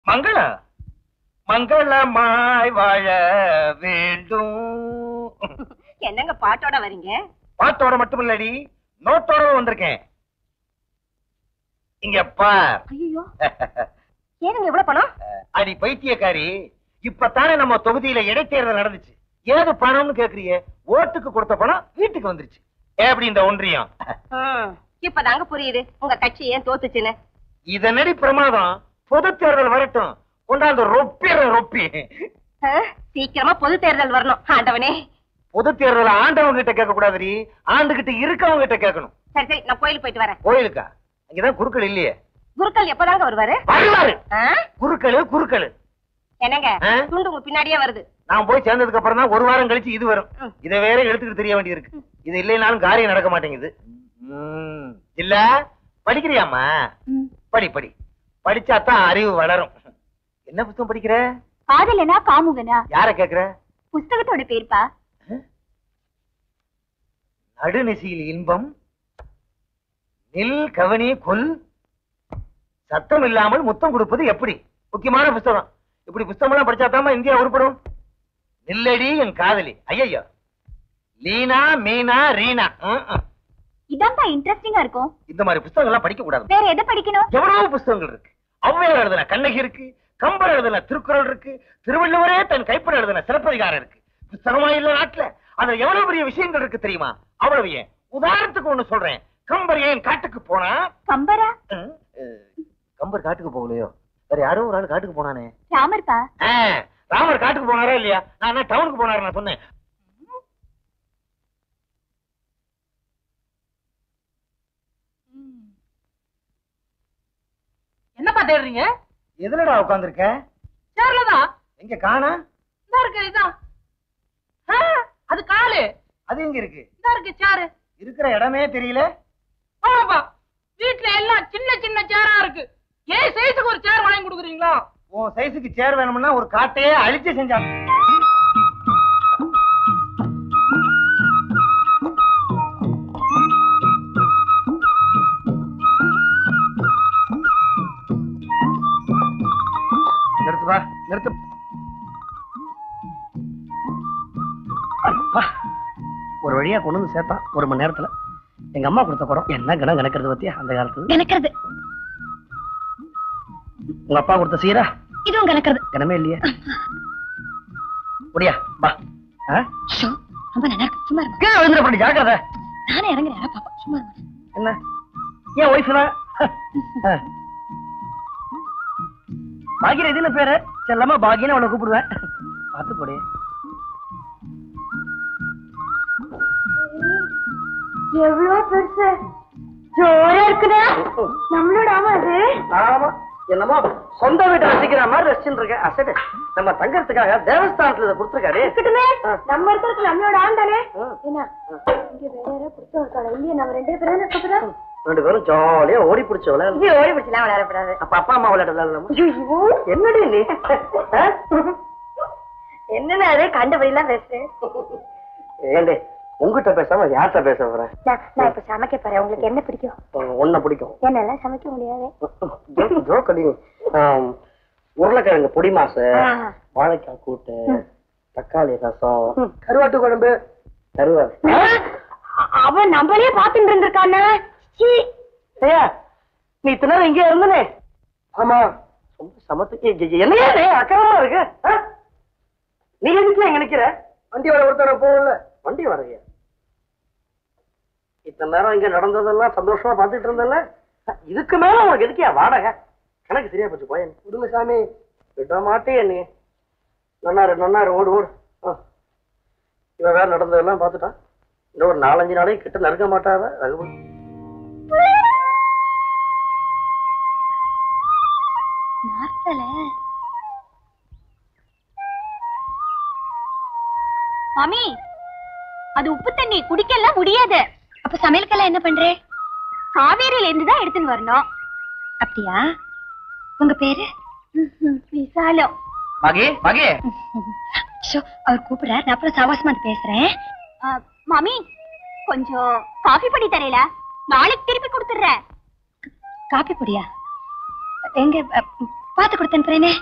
மங்களம் மங்களமாய் வாழ வேண்டும் என்னங்க பாட்டோட வரீங்க பாட்டோட மட்டும் இல்லடி நோட்டோட வந்திருக்கேன் இங்க பார் ஐயோ ஏனுங்க எவ்வளவு பணம் அடி பைத்தியக்காரி இப்பதானே நம்ம தொகுதியில இடைத்தேர்தல் நடந்துச்சு ஏது பணம்னு கேக்குறியே ஓட்டுக்கு கொடுத்த பணம் வீட்டுக்கு வந்துருச்சு எப்படி இந்த ஒன்றியம் ம், இப்பதாங்க புரியுது உங்க கட்சி ஏன் தோத்துச்சுன்னு இதனடி பிரமாதம் பொது தேர்தல் வரட்டும் கொண்டாந்து ரொப்பிற ரொப்பி ஆ, சீக்கிரமா பொது தேர்தல் வரணும் ஆண்டவனே பொது தேர்தல் ஆண்டவங்க கிட்ட கேட்க கூடாதுடி ஆண்டு கிட்ட இருக்கவங்க கிட்ட கேட்கணும் சரி சரி நான் கோயிலுக்கு போயிட்டு வரேன் கோயிலுக்கா அங்கதான் குருக்கள் இல்லையே குருக்கள் எப்பதாங்க வருவாரு வருவாரு ஆ? குருக்களு குருக்களு என்னங்க ஆ? துண்டு உங்க பின்னாடியே வருது நான் போய் சேர்ந்ததுக்கு அப்புறம் தான் ஒரு வாரம் கழிச்சு இது வரும் ம். இதை வேற எடுத்துக்கிட்டு தெரிய வேண்டியிருக்கு இது இல்லைனாலும் காரியம் நடக்க மாட்டேங்குது ம். இல்ல படிக்கிறியாம்மா படி படி படிச்சாதான் அறிவு வளரும் என்ன புத்தகம் படிக்கிற காதலனா காமுகனா யார கேக்குற புஸ்தகத்தோட பேர்ப்பா நடுநிசையில் இன்பம் நில் கவனி கொல் சத்தம் இல்லாமல் முத்தம் கொடுப்பது எப்படி முக்கியமான புஸ்தகம் இப்படி புஸ்தகம் எல்லாம் படிச்சாதாமா இந்தியா உருப்படும் நில்லடி என் காதலி ஐயையோ லீனா மீனா ரீனா ம், ம். இதான்ப்பா இன்ட்ரெஸ்டிங்கா இருக்கும் இந்த மாதிரி புஸ்தகம் எல்லாம் படிக்க கூடாது வேற எதை படிக்கணும் எவ்வளவு புஸ்தகங்கள் இருக்கு ஔவையார் எழுதின கண்ணகி இருக்கு கம்பர் எழுதின திருக்குறள் இருக்கு திருவள்ளுவரே தன் கைப்பட எழுதின சிலப்பதிகாரம் இருக்கு புஸ்தகமா இல்ல நாட்டுல அதுல எவ்வளவு பெரிய விஷயங்கள் இருக்கு தெரியுமா அவ்வளவு ஏன் உதாரணத்துக்கு ஒண்ணு சொல்றேன் கம்பர் ஏன் காட்டுக்கு போனா கம்பரா ம், அஹ், கம்பர் காட்டுக்கு போகலையோ வேற யாரோ ஒரு ஆள் காட்டுக்கு போனானே ராமர்ப்பா ஆ, ராமர் காட்டுக்கு போனாரா இல்லையா நான் என்ன டவுனுக்கு போனாரு நான் சொன்னேன் என்னப்பா தேடுறீங்க எதுலடா உட்காந்துருக்க சேர்ல தான் எங்க காணா இந்த இருக்கு இதான் ஆ, அது காலு அது எங்க இருக்கு இந்த இருக்கு சேரு இருக்கிற இடமே தெரியல ஆமாப்பா வீட்ல எல்லாம் சின்ன சின்ன சேரா இருக்கு ஏன் சைஸுக்கு ஒரு சேர் வாங்கி கொடுக்குறீங்களா உன் சைஸுக்கு சேர் வேணும்னா ஒரு காட்டையே அழிச்சு செஞ்சாங்க நிறுத்துப்பா நிறுத்து அப்பா, ஒரு வழியா கொண்டு வந்து சேர்த்தான் ஒரு மணி நேரத்துல எங்க அம்மா கொடுத்த குடம் என்ன கணம் கணக்கிறது பத்தியா அந்த காலத்துல கணக்கிறது உங்க அப்பா கொடுத்த சீரா இதுவும் கணக்கிறது கனமே இல்லையே முடியா வா ஆ? ரொம்ப நல்லா இருக்கு சும்மா இருமா கீழே விழுந்துட பண்ணி ஜாக்கிரதை நானே இறங்குறேன் பாப்பா சும்மா இருமா என்ன ஏன் ஒய்ஃப்னா பாகிர இதுன்னு பேரு செல்லமா பாகின்னு அவளை கூப்பிடுவேன் பார்த்து போடு எவ்வளவு பெருசு ஜோரா இருக்குதா நம்மளோட ஆமா அது ஆமா என்னமோ சொந்த வீட்டை ரசிக்கிற மாதிரி ரசிச்சுட்டு இருக்கேன் அசடு நம்ம தங்கறதுக்காக தேவஸ்தானத்துல இதை கொடுத்துருக்காரு இருக்கட்டுமே நம்ம இருக்கிறது நம்மளோட ஆண்டானே ம். என்ன இங்க வேற யாரோ புத்தகம் இருக்காளா இல்லையா நம்ம ரெண்டு பேரும் இருக்கப்பதான் ரெண்டு பேரும் ஜாலியா ஓடி பிடிச்ச விளையாடு இது ஓடி பிடிச்சலாம் விளையாடப்படாது அப்ப அப்பா அம்மா விளையாட விளையாடலாமா ஐயோ என்னடி நீ ஆ? என்னன்னு அது கண்டபடியெல்லாம் பேசுறேன் ஏண்டி உங்ககிட்ட பேசாம யார்கிட்ட பேச போறேன் நான் நான் இப்ப சமைக்க போறேன் உங்களுக்கு என்ன பிடிக்கும் உன்னை பிடிக்கும் என்னெல்லாம் சமைக்க முடியாது ஜோக் ஜோக் அடி ஆம், உருளைக்கிழங்கு பொடி மாசு ஆ. வாழைக்காய் கூட்டு தக்காளி ரசம் கருவாட்டு குழம்பு கருவாடு அவன் நம்மளே பாத்துட்டு இருந்திருக்கானே ஐயா நீ இத்தனை நேரம் இங்கே இருந்தனே ஆமா ரொம்ப சமத்து என்னையா நீ அக்கறமா இருக்கு ஆ? நீ எதுக்கு எங்க நிக்கிற வண்டி வர ஒருத்தர போகல வண்டி வரங்க இத்தனை நேரம் இங்க நடந்ததெல்லாம் சந்தோஷமா பார்த்துட்டு இருந்தல இதுக்கு மேல உனக்கு எதுக்கியா வாடகை கணக்கு சரியா போச்சு போயன் விடுங்க சாமி விட மாட்டே நீ நன்னாரு நன்னாரு ஓடு ஓடு ஆ. இவன் வேற நடந்ததெல்லாம் பார்த்துட்டான் இன்னும் ஒரு நாலஞ்சு நாளைக்கு கிட்ட நெருங்க மாட்டாத ரகுபதி நார்த்தல மாமி அது உப்பு தண்ணி குடிக்கலாம் முடியாது அப்ப சமையலுக்கெல்லாம் என்ன பண்றே காவேரியில இருந்து தான் எடுத்துன்னு வரணும் அப்படியா உங்க பேரு விசாலம் மகே மகே ஷோ அவர் கூப்பிடுறார் நான் அப்புறம் சவாசமா வந்து பேசுறேன் மாமி கொஞ்சம் காஃபி பொடி தரையில நாளைக்கு திருப்பி கொடுத்துடுறேன் காஃபி பொடியா எங்க அ, பாத்து கொடுத்து அனுப்புறேனே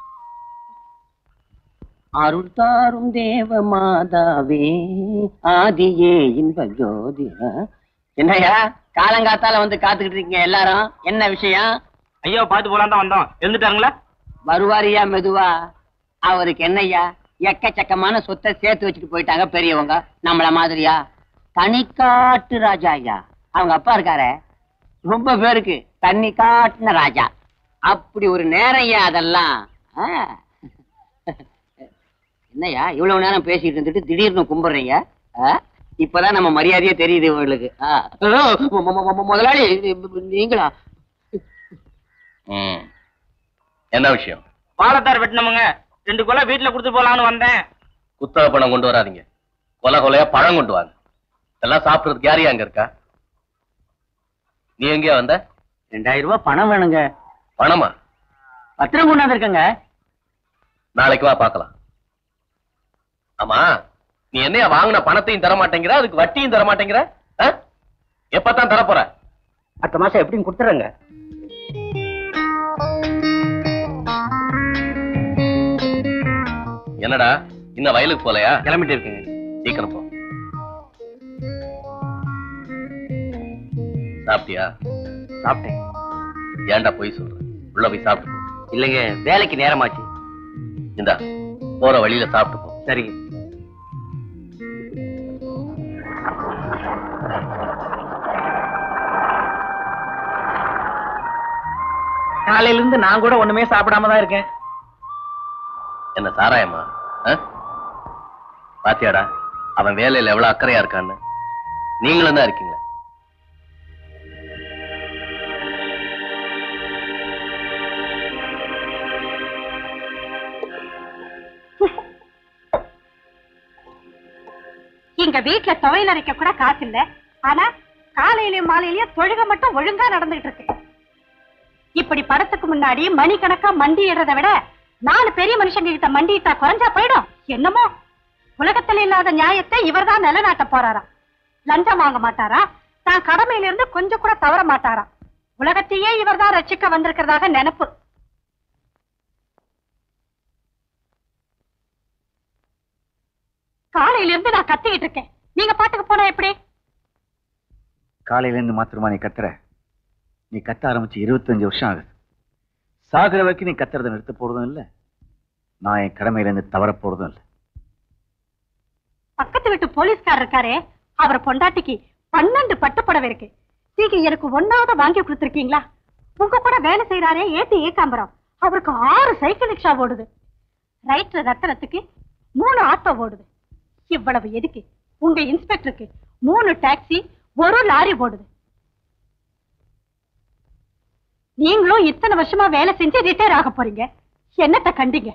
அருள் தாரும் தேவ மாதாவே ஆதியே இன்ப ஜோதி என்னய்யா காலங்காத்தால வந்து காத்துக்கிட்டு இருக்கீங்க எல்லாரும் என்ன விஷயம் ஐயோ பாத்து போலாம் தான் வந்தோம் எழுந்துட்டாங்களா வருவாரியா மெதுவா அவருக்கு என்னய்யா எக்கச்சக்கமான சொத்தை சேர்த்து வச்சுட்டு போயிட்டாங்க பெரியவங்க நம்மள மாதிரியா தனிக்காட்டு ராஜா ஐயா அவங்க அப்பா இருக்காரே ரொம்ப பேருக்கு தண்ணி காட்டுன ராஜா அப்படி ஒரு நேரம் ஐயா அதெல்லாம் ஆ. என்னய்யா இவ்வளவு நேரம் பேசிட்டு இருந்துட்டு திடீர்னு கும்பிடுறீங்க ஆ? இப்பதான் நம்ம மரியாதையே தெரியுது இவங்களுக்கு ஆ. மு- மு- மு- முதலாளி நீங்களா ம். என்ன விஷயம் வாழைத்தார் வெட்டினமுங்க ரெண்டு கொலை வீட்டுல கொடுத்து போலான்னு வந்தேன் குத்தக பணம் கொண்டு வராதீங்க கொலை கொலையா பழம் கொண்டு வாங்க இதெல்லாம் சாப்பிடுறதுக்கு யாரு அங்க இருக்கா நீ எங்கேயா வந்த ரெண்டாயிரம் ரூபாய் பணம் வேணுங்க பணமா பத்திரம் கொண்டாந்து இருக்கங்க நாளைக்கு வா பார்க்கலாம் ஆமா நீ என்னையா வாங்கின பணத்தையும் தர மாட்டேங்கிற அதுக்கு வட்டியும் தர மாட்டேங்கிற ஆ? எப்பதான் தர போற அடுத்த மாசம் எப்படியும் கொடுத்துறேங்க என்னடா இன்னும் வயலுக்கு போலையா கிளம்பிட்டு இருக்குங்க சீக்கிரம் போ சாப்பிட்டியா சாப்பிட்டேன் ஏன்டா போய் சொல்ற உள்ள போய் சாப்பிட்டு போ. இல்லைங்க வேலைக்கு நேரமாச்சு இந்தா போற வழியில சாப்பிட்டு போ சரிங்க காலையில இருந்து நான் கூட ஒண்ணுமே சாப்பிடாம தான் இருக்கேன் என்ன சாராயமா ஆ? பாத்தியாடா அவன் வேலையில எவ்வளவு அக்கறையா இருக்கான்னு நீங்களும் தான் இருக்கீங்களே எங்க வீட்டுல துவையல் அரைக்க கூட காசு இல்ல ஆனா காலையிலயும் மாலையிலயும் தொழுக மட்டும் ஒழுங்கா நடந்துகிட்டு இருக்கு இப்படி படத்துக்கு முன்னாடி மணிக்கணக்கா மண்டியிடுறதை விட நாலு பெரிய மனுஷங்க கிட்ட மண்டியிட்டா குறைஞ்சா போயிடும் என்னமோ உலகத்துல இல்லாத நியாயத்தை இவர்தான் நிலைநாட்ட போறாராம் லஞ்சம் வாங்க மாட்டாரா தான் கடமையில இருந்து கொஞ்சம் கூட தவற மாட்டாராம் உலகத்தையே இவர்தான் ரட்சிக்க வந்திருக்கிறதாக நினைப்பு காலையில இருந்து நான் கத்திக்கிட்டு இருக்கேன் நீங்க பாட்டுக்கு போனா எப்படி காலையில இருந்து மாத்திரமா நீ கத்துற நீ கத்த ஆரம்பிச்சு இருபத்தஞ்சு வருஷம் ஆகுது சாகுற வரைக்கும் நீ கத்துறதை நிறுத்த போறதும் இல்ல நான் என் கடமையில இருந்து தவற போறதும் இல்ல பக்கத்து வீட்டு போலீஸ்காரர் இருக்காரே அவர் பொண்டாட்டிக்கு பன்னெண்டு பட்டு புடவை இருக்கு நீங்க எனக்கு ஒன்னாவது வாங்கி கொடுத்துருக்கீங்களா உங்க கூட வேலை செய்யறாரே ஏத்தி ஏகாம்பரம் அவருக்கு ஆறு சைக்கிள் ரிக்ஷா ஓடுது ரைட்ல ரத்தனத்துக்கு மூணு ஆட்டோ ஓடுது இவ்வளவு எதுக்கு உங்க இன்ஸ்பெக்டருக்கு மூணு டாக்ஸி ஒரு லாரி ஓடுது நீங்களும் இத்தனை வருஷமா வேலை செஞ்சு ரிட்டையர் ஆக போறீங்க என்னத்த கண்டீங்க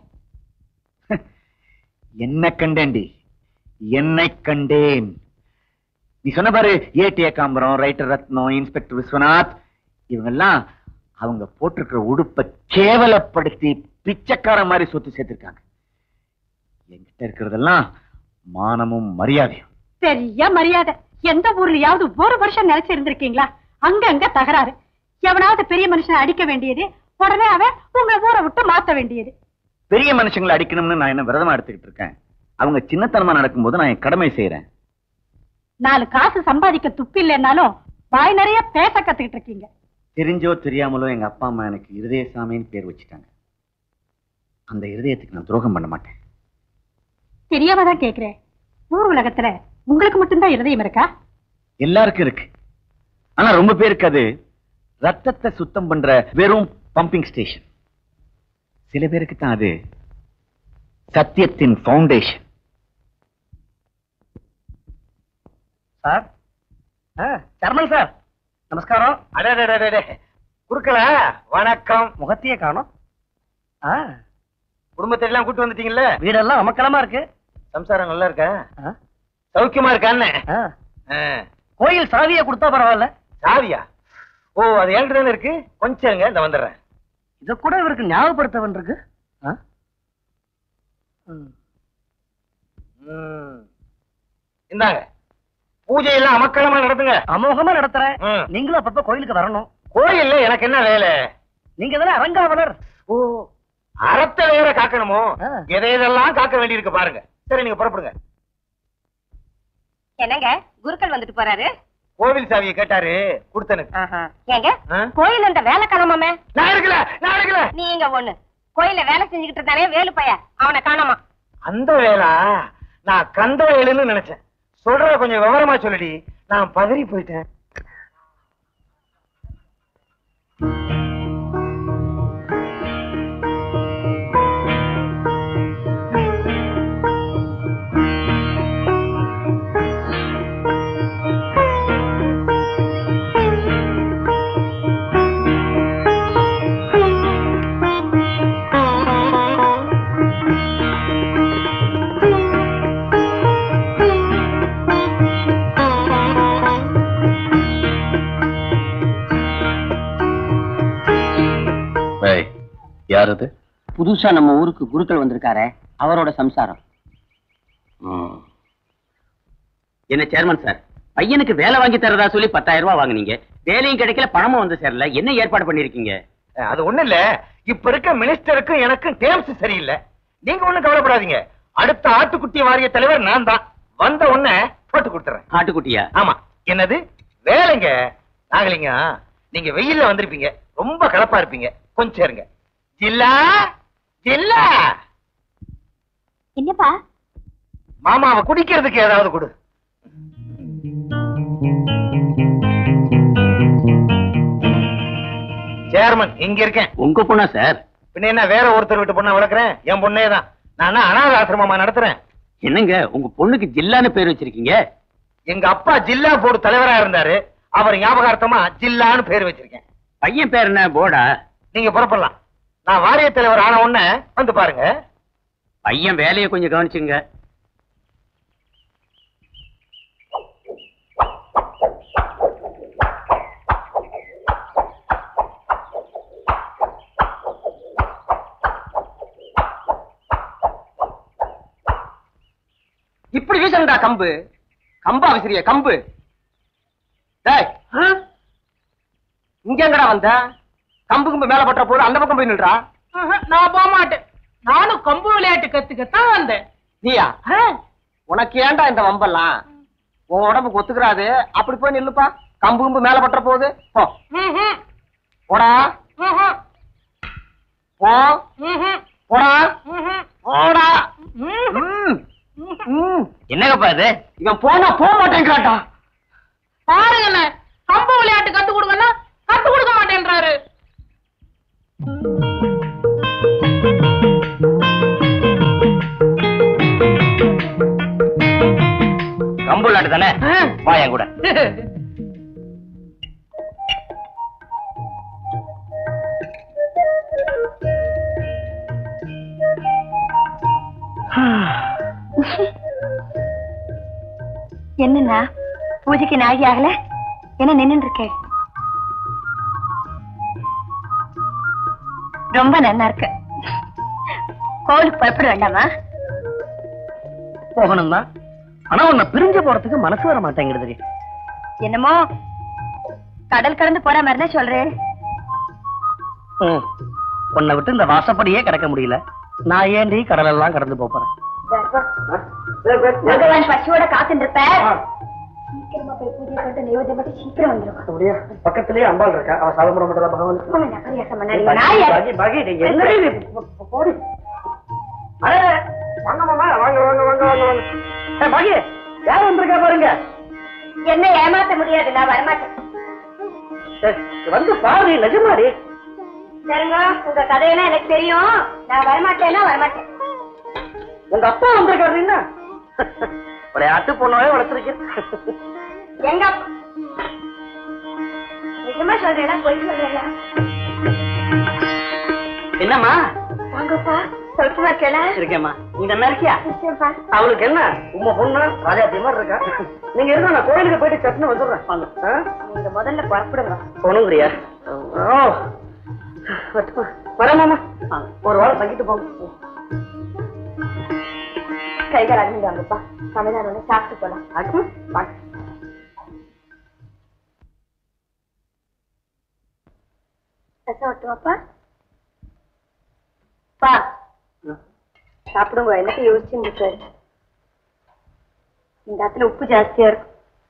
என்ன கண்டேன்டி என்னை கண்டேன் நீ சொன்ன பாரு ஏடி ஏகாம்பரம் ரைட்டர் ரத்னம் இன்ஸ்பெக்டர் விஸ்வநாத் இவங்கெல்லாம் அவங்க போட்டிருக்கிற உடுப்பை கேவலப்படுத்தி பிச்சைக்கார மாதிரி சொத்து சேர்த்திருக்காங்க என்கிட்ட இருக்கிறதெல்லாம் மானமும் மரியாதையும் பெரிய மரியாதை எந்த ஊர்லயாவது ஒரு வருஷம் நிலைச்சு இருந்திருக்கீங்களா அங்கங்க தகராறு எவனாவது பெரிய மனுஷனை அடிக்க வேண்டியது உடனே அவன் உங்களை ஊரை விட்டு மாத்த வேண்டியது பெரிய மனுஷங்களை அடிக்கணும்னு நான் என்ன விரதமா எடுத்துக்கிட்டு இருக்கேன் அவங்க சின்னத்தனமா நடக்கும்போது நான் என் கடமை செய்யறேன் நாலு காசு சம்பாதிக்க துப்பு இல்லைன்னாலும் வாய் நிறைய பேச கத்துக்கிட்டு இருக்கீங்க தெரிஞ்சோ தெரியாமலோ எங்க அப்பா அம்மா எனக்கு இருதயசாமின்னு பேர் வச்சுட்டாங்க அந்த இருதயத்துக்கு நான் துரோகம் பண்ண மாட்டேன் தெரியாம தான் கேக்குறேன் ஊர் உலகத்துல உங்களுக்கு மட்டும்தான் இருதயம் இருக்கா எல்லாருக்கும் இருக்கு ஆனா ரொம்ப பேருக்கு அது ரத்தத்தை சுத்தம் பண்ற வெறும் பம்பிங் ஸ்டேஷன் சில பேருக்கு தான் அது சத்தியத்தின் ஃபவுண்டேஷன் சார் சர்மன் சார் நமஸ்காரம் அடடடடடே. குறுக்களா வணக்கம் முகத்தையே காணும் குடும்பத்தை எல்லாம் கூட்டு வந்துட்டீங்கல்ல வீடெல்லாம் அமக்கலமா இருக்கு சம்சாரம் நல்லா இருக்கா ஆ. சௌக்கியமா இருக்கான்னு ஆ. ஆ. கோயில் சாவியை கொடுத்தா பரவாயில்ல சாவியா ஓ அது என்கிட்ட தானே இருக்கு கொஞ்சம் இருங்க இந்த வந்துடுறேன் இத கூட இவருக்கு ஞாபகப்படுத்த வேண்டியிருக்கு ஆ? ம். ம். இந்தாங்க பூஜை எல்லாம் அமக்களமா நடத்துங்க அமோகமா நடத்துறேன் ம். நீங்களும் அப்பப்ப கோயிலுக்கு வரணும் கோயில்ல எனக்கு என்ன வேலை நீங்க தானே அரங்காவலர் ஓ அறத்தை வேற காக்கணுமோ ஆ. எதை எதெல்லாம் காக்க வேண்டியிருக்கு பாருங்க சரி நீங்க புறப்படுங்க என்னங்க குருக்கள் வந்துட்டு போறாரு கோவில் சாவியை கேட்டாரு கொடுத்தனுக்கு ஏங்க ஆ? கோயில் அந்த வேலை காணாமாமே நான் இருக்கல நான் இருக்கல நீங்க ஒண்ணு கோயில்ல வேலை செஞ்சுக்கிட்டு இருந்தானே வேலு பைய அவனை காணாமா அந்த வேளா நான் கந்த வேலுன்னு நினைச்சேன் சொல்றத கொஞ்சம் விவரமா சொல்லுடி நான் பதறி போயிட்டேன் ஏய், யார் அது புதுசா நம்ம ஊருக்கு குருக்கள் வந்திருக்காரே அவரோட சம்சாரம் ம். என்ன சேர்மன் சார் பையனுக்கு வேலை வாங்கி தரதா சொல்லி பத்தாயிரம் ரூபாய் வாங்குனீங்க வேலையும் கிடைக்கல பணமும் வந்து சேரல என்ன ஏற்பாடு பண்ணிருக்கீங்க அஹ், அது ஒண்ணு இல்ல இப்ப இருக்க மினிஸ்டருக்கும் எனக்கும் டேம்ஸ் சரியில்லை நீங்க ஒண்ணும் கவலைப்படாதீங்க அடுத்த ஆட்டுக்குட்டி வாரிய தலைவர் நான் தான் வந்த உடனே போட்டு கொடுத்துறேன் ஆட்டுக்குட்டியா ஆமா என்னது வேலைங்க நாகலிங்க நீங்க வெயில்ல வந்திருப்பீங்க ரொம்ப கலப்பா இருப்பீங்க கொஞ்சம் இருங்க ஜில்லா ஜில்லா என்னப்பா மாமாவை குடிக்கிறதுக்கு ஏதாவது கொடு சேர்மன் இங்க இருக்கேன் உங்க பொண்ணா சார் பின்ன என்ன வேற ஒருத்தர் வீட்டு பொண்ணை வளர்க்குறேன் என் பொண்ணே தான் நான் அனாத ஆசிரமமா நடத்துறேன் என்னங்க உங்க பொண்ணுக்கு ஜில்லான்னு பேர் வச்சிருக்கீங்க எங்க அப்பா ஜில்லா போர்டு தலைவரா இருந்தாரு அவர் ஞாபகார்த்தமா ஜில்லான்னு பேர் வச்சிருக்கேன் பையன் பேர் என்ன போடா நீங்க புறப்படலாம் நான் வாரிய தலைவர் ஆன உடனே வந்து பாருங்க பையன் வேலையை கொஞ்சம் கவனிச்சுங்க இப்படி வீசணும்டா கம்பு கம்பா விசிறிய கம்பு டேய் இங்க எங்கடா வந்த கம்பு கம்பு மேல பட்டுற போது அந்த பக்கம் போய் நில்றா ஆஹா, நான் போக மாட்டேன் நானும் கம்பு விளையாட்டு கத்துக்கத்தான் வந்தேன் நீயா ஆ, உனக்கு ஏன்டா இந்த வம்பெல்லாம் உன் உடம்புக்கு ஒத்துக்கிறாது அப்படி போய் நில்லுப்பா கம்பு கம்பு மேல பட்டுற போகுது போ ம்ஹும், போடா ம்ஹும், போ ம்ஹும், போடா ம்ஹும், போடா ம்ஹும். ம், ம். என்னங்கப்பா இது இவன் போனா போக மாட்டேங்கிறாட்டா பாருங்கண்ணே கம்பு விளையாட்டு கத்து கொடுங்கன்னா கத்து கொடுக்க மாட்டேன்றாரு கம்பு விளையாட்டு தானே வா என் கூட என்னண்ணா பூஜைக்கு நாகி ஆகல என்ன நின்னு இருக்கே ரொம்ப நல்லா இருக்கு கோவிலுக்கு புறப்பட வேண்டாமா போகணும் தான் ஆனா உன்னை பிரிஞ்சு போறதுக்கு மனசு வர மாட்டேங்கிறது என்னமோ கடல் கடந்து போற மாதிரி தான் சொல்றேன் ம். உன்னை விட்டு இந்த வாசப்படியே கிடக்க முடியல நான் ஏண்டி கடல் எல்லாம் கடந்து போப் போறேன் பகவான் பசியோட காத்துட்டு இருப்ப சீக்கிரமா போய் பூஜை பண்ணிட்டு நைவேத்தியம் மட்டும் சீக்கிரம் வந்துருவா பக்கத்திலேயே அம்பாள் இருக்கா அவ சாதம் பண்றதா பகவான் போங்கண்ணா, பரியாசம் பண்ணாதீங்க. நான் யாரு? என்ன ஏமாத்த முடியாது நான் வரமாட்டேன் வந்து பாரு நிஜமாடி சரிங்க உங்க கதையெல்லாம் எனக்கு தெரியும் நான் வரமாட்டேன்னா வரமாட்டேன் உங்க அப்பா வந்திருக்காரு என்ன விளையாட்டு பொண்ணாவே வளர்த்துருக்கேன் எங்க அப்பா? நிஜமா சொல்றேன்னா பொய் சொல்றேன்னா என்னம்மா வாங்கப்பா சொல்லுமா கேள இருக்கேம்மா நீ நல்லா இருக்கியா நிச்சயம்ப்பா அவளுக்கு என்ன உங்க பொண்ணு ராஜாத்தி மாதிரி இருக்கா நீங்க இருந்தா நான் கோயிலுக்கு போயிட்டு சட்னு வந்துடுறேன் வாங்க ஆ? நீங்க முதல்ல புறப்படுங்க போகணுங்கிறியா ஓ வரமாமா ஒரு வாரம் தங்கிட்டு போங்க கைகள் அழிந்து வாங்கப்பா சமையலான சாப்பிட்டு போலாம் அது வாங்க ரசம் ஒட்டுவாப்பா அப்பா சாப்பிடுங்க எனக்கு யோசிச்சுங்க சார் இந்த இடத்துல உப்பு ஜாஸ்தியா இருக்கும்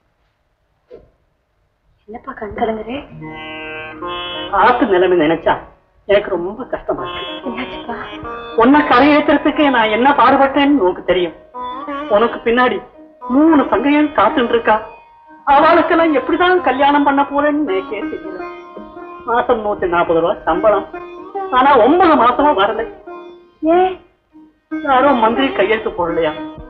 என்னப்பா கண் கலங்குறே ஆத்து நிலைமை நினைச்சா எனக்கு ரொம்ப கஷ்டமா இருக்கு என்னாச்சுப்பா உன்னை கரையேற்றுறதுக்கு நான் என்ன பாடுபட்டேன்னு உனக்கு தெரியும் உனக்கு பின்னாடி மூணு சங்கைகள் காத்துட்டு இருக்கா அவளுக்கெல்லாம் எப்படிதான் கல்யாணம் பண்ண போறேன்னு எனக்கே தெரியல மாசம் நூத்தி நாற்பது ரூபாய் சம்பளம் ஆனா ஒன்பது மாசமா வரல ஏன் யாரோ மந்திரி கையெழுத்து போடலையா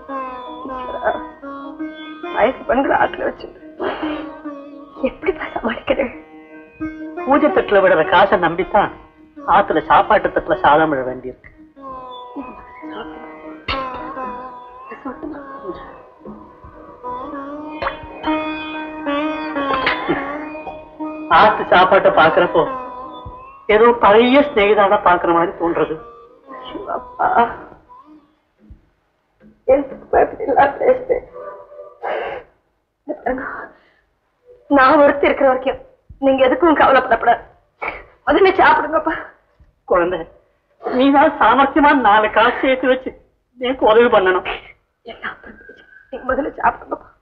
வயசு பெண்களை ஆத்துல வச்சு எப்படிப்பா சமாளிக்கிறேன் பூஜை தட்டுல விடுற காசை நம்பித்தான் ஆத்துல சாப்பாட்டு தட்டுல சாதம் விட வேண்டியிருக்கு ஆத்து சாப்பாட்டை பாக்குறப்போ ஏதோ பழைய ஸ்நேகிதான பாக்குற மாதிரி தோன்றது அப்பா எதுக்கு இப்படிலாம் பேசுறேன் நான் ஒருத்தி இருக்கிற வரைக்கும் நீங்க எதுக்கும் கவலைப்படப்படாது முதல்ல சாப்பிடுங்கப்பா குழந்தை நீதான் சாமர்த்தியமா நாலு காசு சேர்த்து வச்சு எனக்கு உதவி பண்ணணும் எல்லாம் அப்புறம் பேசுறேன். நீங்க முதல்ல சாப்பிடுங்கப்பா